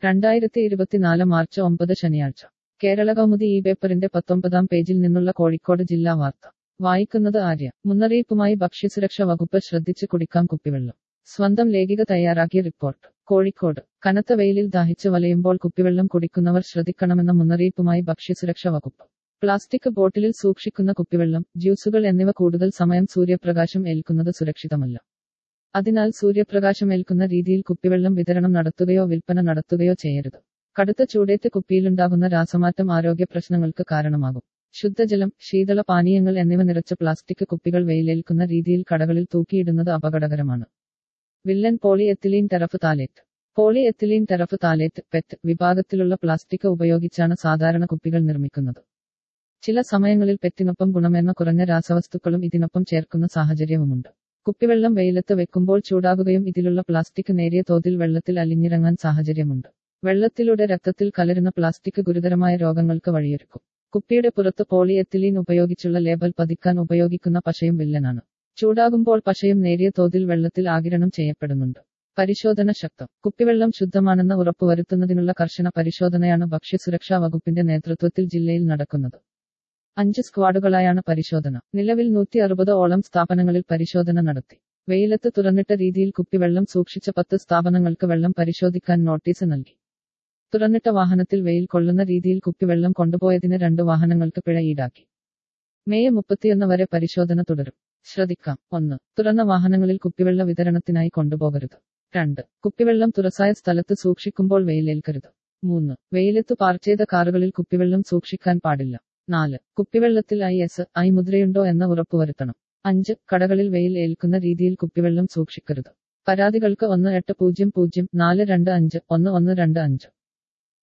രണ്ടായിരത്തി ഇരുപത്തിനാല് മാർച്ച് ഒമ്പത് ശനിയാഴ്ച കേരള കൗമുദി ഈ പേപ്പറിന്റെ പത്തൊമ്പതാം പേജിൽ നിന്നുള്ള കോഴിക്കോട് ജില്ലാ വാർത്ത വായിക്കുന്നത് ആര്യ മുന്നറിയിപ്പുമായി ഭക്ഷ്യസുരക്ഷ വകുപ്പ് ശ്രദ്ധിച്ച് കുടിക്കാം കുപ്പിവെള്ളം സ്വന്തം ലേഖിക തയ്യാറാക്കിയ റിപ്പോർട്ട് കോഴിക്കോട് കനത്ത വെയിലിൽ ദാഹിച്ച് വലയുമ്പോൾ കുപ്പിവെള്ളം കുടിക്കുന്നവർ ശ്രദ്ധിക്കണമെന്ന മുന്നറിയിപ്പുമായി ഭക്ഷ്യസുരക്ഷ വകുപ്പ് പ്ലാസ്റ്റിക് ബോട്ടിലിൽ സൂക്ഷിക്കുന്ന കുപ്പിവെള്ളം ജ്യൂസുകൾ എന്നിവ കൂടുതൽ സമയം സൂര്യപ്രകാശം ഏൽക്കുന്നത് സുരക്ഷിതമല്ല അതിനാൽ സൂര്യപ്രകാശം ഏൽക്കുന്ന രീതിയിൽ കുപ്പിവെള്ളം വിതരണം നടത്തുകയോ വിൽപ്പന നടത്തുകയോ ചെയ്യരുത് കടുത്ത ചൂടേറ്റ് കുപ്പിയിലുണ്ടാകുന്ന രാസമാറ്റം ആരോഗ്യ പ്രശ്നങ്ങൾക്ക് കാരണമാകും ശുദ്ധജലം ശീതള പാനീയങ്ങൾ എന്നിവ നിറച്ച പ്ലാസ്റ്റിക് കുപ്പികൾ വെയിലേൽക്കുന്ന രീതിയിൽ കടകളിൽ തൂക്കിയിടുന്നത് അപകടകരമാണ് villain poly ethylene terephthalate poly ethylene terephthalate PET വിഭാഗത്തിലുള്ള പ്ലാസ്റ്റിക് ഉപയോഗിച്ചാണ് സാധാരണ കുപ്പികൾ നിർമ്മിക്കുന്നത് ചില സമയങ്ങളിൽ പെറ്റിനൊപ്പം ഗുണമേന്മ കുറഞ്ഞ രാസവസ്തുക്കളും ഇതിനൊപ്പം ചേർക്കുന്ന സാഹചര്യവുമുണ്ട് കുപ്പിവെള്ളം വെയിലത്ത് വെക്കുമ്പോൾ ചൂടാകുകയും ഇതിലുള്ള പ്ലാസ്റ്റിക് നേരിയ തോതിൽ വെള്ളത്തിൽ അലിഞ്ഞിറങ്ങാൻ സാഹചര്യമുണ്ട് വെള്ളത്തിലൂടെ രക്തത്തിൽ കലരുന്ന പ്ലാസ്റ്റിക് ഗുരുതരമായ രോഗങ്ങൾക്ക് വഴിയൊരുക്കും കുപ്പിയുടെ പുറത്ത് പോളി എത്തിലീൻ ഉപയോഗിച്ചുള്ള ലേബൽ പതിക്കാൻ ഉപയോഗിക്കുന്ന പശയും വില്ലനാണ് ചൂടാകുമ്പോൾ പശയും നേരിയ തോതിൽ വെള്ളത്തിൽ ആകിരണം ചെയ്യപ്പെടുന്നുണ്ട് പരിശോധന ശക്തം കുപ്പിവെള്ളം ശുദ്ധമാണെന്ന് ഉറപ്പുവരുത്തുന്നതിനുള്ള കർശന പരിശോധനയാണ് ഭക്ഷ്യസുരക്ഷാ വകുപ്പിന്റെ നേതൃത്വത്തിൽ ജില്ലയിൽ നടക്കുന്നത് അഞ്ച് സ്ക്വാഡുകളായാണ് പരിശോധന നിലവിൽ നൂറ്റി അറുപത് ഓളം സ്ഥാപനങ്ങളിൽ പരിശോധന നടത്തി വെയിലത്ത് തുറന്നിട്ട രീതിയിൽ കുപ്പിവെള്ളം സൂക്ഷിച്ച പത്ത് സ്ഥാപനങ്ങൾക്ക് വെള്ളം പരിശോധിക്കാൻ നോട്ടീസ് നൽകി തുറന്നിട്ട വാഹനത്തിൽ വെയിൽ കൊള്ളുന്ന രീതിയിൽ കുപ്പിവെള്ളം കൊണ്ടുപോയതിന് രണ്ട് വാഹനങ്ങൾക്ക് പിഴ ഈടാക്കി മെയ് മുപ്പത്തിയൊന്ന് വരെ പരിശോധന തുടരും ശ്രദ്ധിക്കാം ഒന്ന് തുറന്ന വാഹനങ്ങളിൽ കുപ്പിവെള്ള വിതരണത്തിനായി കൊണ്ടുപോകരുത് രണ്ട് കുപ്പിവെള്ളം തുറസായ സ്ഥലത്ത് സൂക്ഷിക്കുമ്പോൾ വെയിലേൽക്കരുത് മൂന്ന് വെയിലത്ത് പാർക്ക് ചെയ്ത കാറുകളിൽ കുപ്പിവെള്ളം സൂക്ഷിക്കാൻ പാടില്ല നാല് കുപ്പിവെള്ളത്തിൽ ഐ എസ് ഐ മുദ്രയുണ്ടോ എന്ന് ഉറപ്പുവരുത്തണം അഞ്ച് കടകളിൽ വെയിൽ ഏൽക്കുന്ന രീതിയിൽ കുപ്പിവെള്ളം സൂക്ഷിക്കരുത് പരാതികൾക്ക് ഒന്ന് എട്ട് പൂജ്യം പൂജ്യം നാല് രണ്ട് അഞ്ച് ഒന്ന് ഒന്ന് രണ്ട് അഞ്ച്